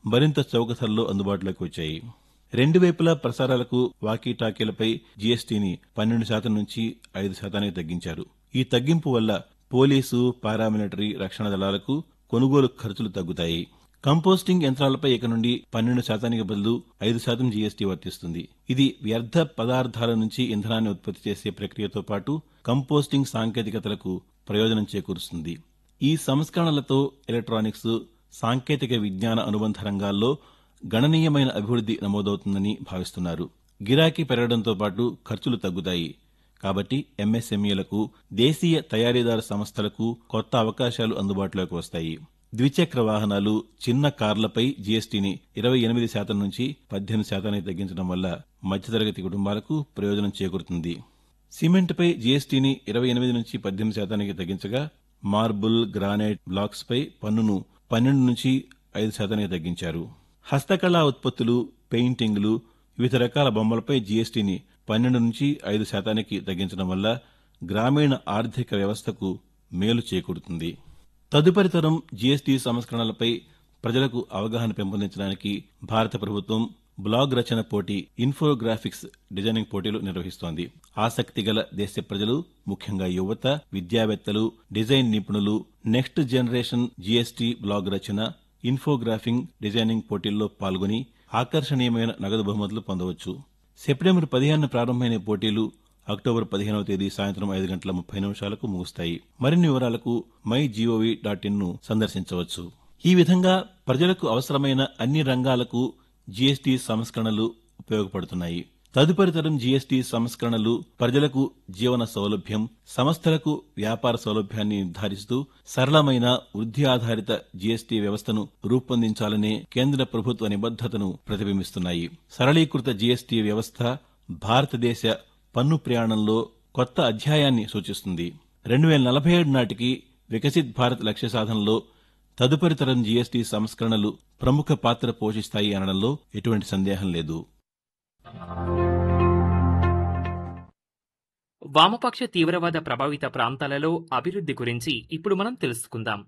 మరింత చౌక ధరల్లో అందుబాటులోకి వచ్చాయి రెండు వైపులా ప్రసారాలకు వాకీ టాకీలపై జీఎస్టీని పన్నెండు శాతం నుంచి ఐదు శాతానికి తగ్గించారు ఈ తగ్గింపు వల్ల పోలీసు పారామిలిటరీ రక్షణ దళాలకు కొనుగోలు ఖర్చులు తగ్గుతాయి కంపోస్టింగ్ యంత్రాలపై ఇక నుండి పన్నెండు శాతానికి బదులు ఐదు శాతం జీఎస్టీ వర్తిస్తుంది ఇది వ్యర్థ పదార్థాల నుంచి ఇంధనాన్ని ఉత్పత్తి చేసే ప్రక్రియతో పాటు కంపోస్టింగ్ సాంకేతికతలకు ప్రయోజనం చేకూరుస్తుంది ఈ సంస్కరణలతో ఎలక్ట్రానిక్స్ సాంకేతిక విజ్ఞాన అనుబంధ రంగాల్లో గణనీయమైన అభివృద్ది నమోదవుతుందని భావిస్తున్నారు గిరాకీ పెరగడంతో పాటు ఖర్చులు తగ్గుతాయి కాబట్టి ఎంఎస్ఎంఈలకు దేశీయ తయారీదారు సంస్థలకు కొత్త అవకాశాలు అందుబాటులోకి వస్తాయి ద్విచక్ర వాహనాలు చిన్న కార్లపై జీఎస్టీని ఇరవై ఎనిమిది శాతం నుంచి పద్దెనిమిది శాతానికి తగ్గించడం వల్ల మధ్యతరగతి కుటుంబాలకు ప్రయోజనం చేకూరుతుంది సిమెంట్పై జీఎస్టీని ఇరవై ఎనిమిది నుంచి పద్దెనిమిది శాతానికి తగ్గించగా మార్బుల్ గ్రానైట్ బ్లాక్స్పై పన్నును పన్నెండు నుంచి ఐదు శాతానికి తగ్గించారు హస్తకళా ఉత్పత్తులు పెయింటింగ్లు వివిధ రకాల బొమ్మలపై జీఎస్టీని పన్నెండు నుంచి ఐదు శాతానికి తగ్గించడం వల్ల గ్రామీణ ఆర్థిక వ్యవస్థకు మేలు చేకూరుతుంది తదుపరి తరం జీఎస్టీ సంస్కరణలపై ప్రజలకు అవగాహన పెంపొందించడానికి భారత ప్రభుత్వం బ్లాగ్ రచన పోటీ ఇన్ఫోగ్రాఫిక్స్ డిజైనింగ్ పోటీలు నిర్వహిస్తోంది ఆసక్తి గల దేశ ప్రజలు ముఖ్యంగా యువత విద్యావేత్తలు డిజైన్ నిపుణులు నెక్స్ట్ జనరేషన్ జీఎస్టీ బ్లాగ్ రచన ఇన్ఫోగ్రాఫింగ్ డిజైనింగ్ పోటీల్లో పాల్గొని ఆకర్షణీయమైన నగదు బహుమతులు పొందవచ్చు సెప్టెంబర్ పదిహేను ప్రారంభమైన పోటీలు అక్టోబర్ పదిహేనవ తేదీ సాయంత్రం ఐదు గంటల ముప్పై నిమిషాలకు ముగుస్తాయి మరిన్ని వివరాలకు మై జీఓవీ డాట్ ఇన్ ను సందర్శించవచ్చు ఈ విధంగా ప్రజలకు అవసరమైన అన్ని రంగాలకు జీఎస్టీ సంస్కరణలు ఉపయోగపడుతున్నాయి తదుపరి తరం జీఎస్టీ సంస్కరణలు ప్రజలకు జీవన సౌలభ్యం సంస్థలకు వ్యాపార సౌలభ్యాన్ని నిర్ధారిస్తూ సరళమైన వృద్ధి ఆధారిత జీఎస్టీ వ్యవస్థను రూపొందించాలనే కేంద్ర ప్రభుత్వ నిబద్దతను ప్రతిబింబిస్తున్నాయి సరళీకృత జీఎస్టీ వ్యవస్థ భారతదేశ పన్ను ప్రయాణంలో కొత్త అధ్యాయాన్ని సూచిస్తుంది రెండు వేల నలభై ఏడు నాటికి వికసిత్ భారత్ లక్ష్య సాధనలో తదుపరి తరం జీఎస్టీ సంస్కరణలు ప్రముఖ పాత్ర పోషిస్తాయి అనడంలో ఎటువంటి సందేహం లేదు వామపక్ష తీవ్రవాద ప్రభావిత ప్రాంతాలలో అభివృద్ధి గురించి ఇప్పుడు మనం తెలుసుకుందాం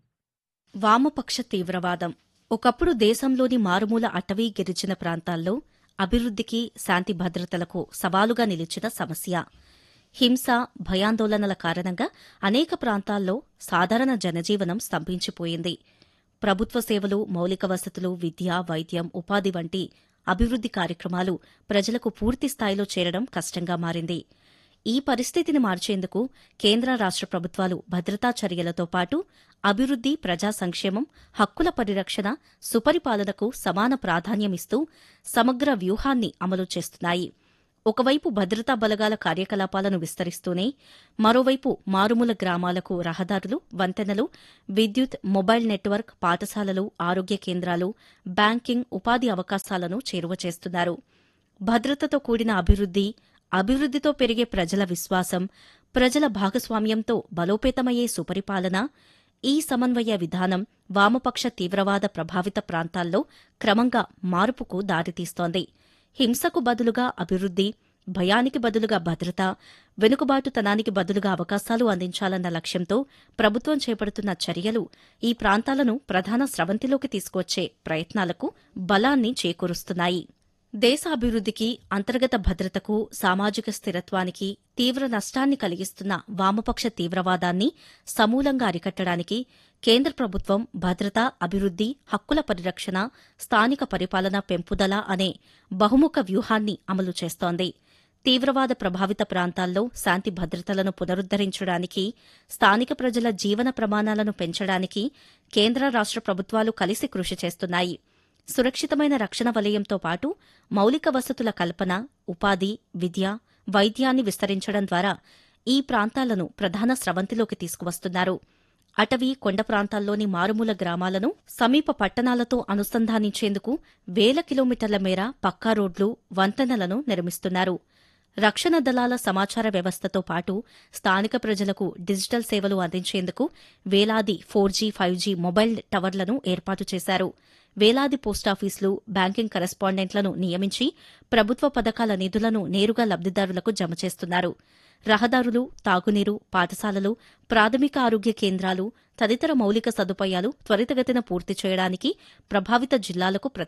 వామపక్ష తీవ్రవాదం ఒకప్పుడు దేశంలోని మారుమూల అటవీ గిరిజన ప్రాంతాల్లో అభివృద్ధికి శాంతి భద్రతలకు సవాలుగా నిలిచిన సమస్య హింస భయాందోళనల కారణంగా అనేక ప్రాంతాల్లో సాధారణ జనజీవనం స్తంభించిపోయింది ప్రభుత్వ సేవలు మౌలిక వసతులు విద్య వైద్యం ఉపాధి వంటి అభివృద్ది కార్యక్రమాలు ప్రజలకు పూర్తి స్థాయిలో చేరడం కష్టంగా మారింది ఈ పరిస్థితిని మార్చేందుకు కేంద్ర రాష్ట ప్రభుత్వాలు భద్రతా చర్యలతో పాటు అభివృద్ది ప్రజా సంక్షేమం హక్కుల పరిరక్షణ సుపరిపాలనకు సమాన ప్రాధాన్యమిస్తూ సమగ్ర వ్యూహాన్ని అమలు చేస్తున్నాయి ఒకవైపు భద్రతా బలగాల కార్యకలాపాలను విస్తరిస్తూనే మరోవైపు మారుమూల గ్రామాలకు రహదారులు వంతెనలు విద్యుత్ మొబైల్ నెట్వర్క్ పాఠశాలలు ఆరోగ్య కేంద్రాలు బ్యాంకింగ్ ఉపాధి అవకాశాలను చేరువ చేస్తున్నారు భద్రతతో కూడిన అభివృద్ది అభివృద్దితో పెరిగే ప్రజల విశ్వాసం ప్రజల భాగస్వామ్యంతో బలోపేతమయ్యే సుపరిపాలన ఈ సమన్వయ విధానం వామపక్ష తీవ్రవాద ప్రభావిత ప్రాంతాల్లో క్రమంగా మార్పుకు దారితీస్తోంది హింసకు బదులుగా అభివృద్ది భయానికి బదులుగా భద్రత వెనుకబాటుతనానికి బదులుగా అవకాశాలు అందించాలన్న లక్ష్యంతో ప్రభుత్వం చేపడుతున్న చర్యలు ఈ ప్రాంతాలను ప్రధాన స్రవంతిలోకి తీసుకొచ్చే ప్రయత్నాలకు బలాన్ని చేకూరుస్తున్నాయి దేశ అభివృద్ధికి అంతర్గత భద్రతకు సామాజిక స్థిరత్వానికి తీవ్ర నష్టాన్ని కలిగిస్తున్న వామపక్ష తీవ్రవాదాన్ని సమూలంగా అరికట్టడానికి కేంద్ర ప్రభుత్వం భద్రత అభివృద్ది హక్కుల పరిరక్షణ స్థానిక పరిపాలన పెంపుదల అనే బహుముఖ వ్యూహాన్ని అమలు చేస్తోంది తీవ్రవాద ప్రభావిత ప్రాంతాల్లో శాంతి భద్రతలను పునరుద్దరించడానికి స్థానిక ప్రజల జీవన ప్రమాణాలను పెంచడానికి కేంద్ర రాష్ట ప్రభుత్వాలు కలిసి కృషి చేస్తున్నాయి సురక్షితమైన రక్షణ వలయంతో పాటు మౌలిక వసతుల కల్పన ఉపాధి విద్య వైద్యాన్ని విస్తరించడం ద్వారా ఈ ప్రాంతాలను ప్రధాన స్రవంతిలోకి తీసుకువస్తున్నారు అటవీ కొండ ప్రాంతాల్లోని మారుమూల గ్రామాలను సమీప పట్టణాలతో అనుసంధానించేందుకు వేల కిలోమీటర్ల మేర పక్కా రోడ్లు వంతెనలను నిర్మిస్తున్నారు రక్షణ దళాల సమాచార వ్యవస్థతో పాటు స్థానిక ప్రజలకు డిజిటల్ సేవలు అందించేందుకు వేలాది four G five G mobile టవర్లను ఏర్పాటు చేశారు వేలాది పోస్టాఫీసులు బ్యాంకింగ్ కరెస్పాండెంట్లను నియమించి ప్రభుత్వ పథకాల నిధులను నేరుగా లబ్దిదారులకు జమ చేస్తున్నారు రహదారులు తాగునీరు పాఠశాలలు ప్రాథమిక ఆరోగ్య కేంద్రాలు తదితర మౌలిక సదుపాయాలు త్వరితగతిన పూర్తి చేయడానికి ప్రభావిత జిల్లాలకు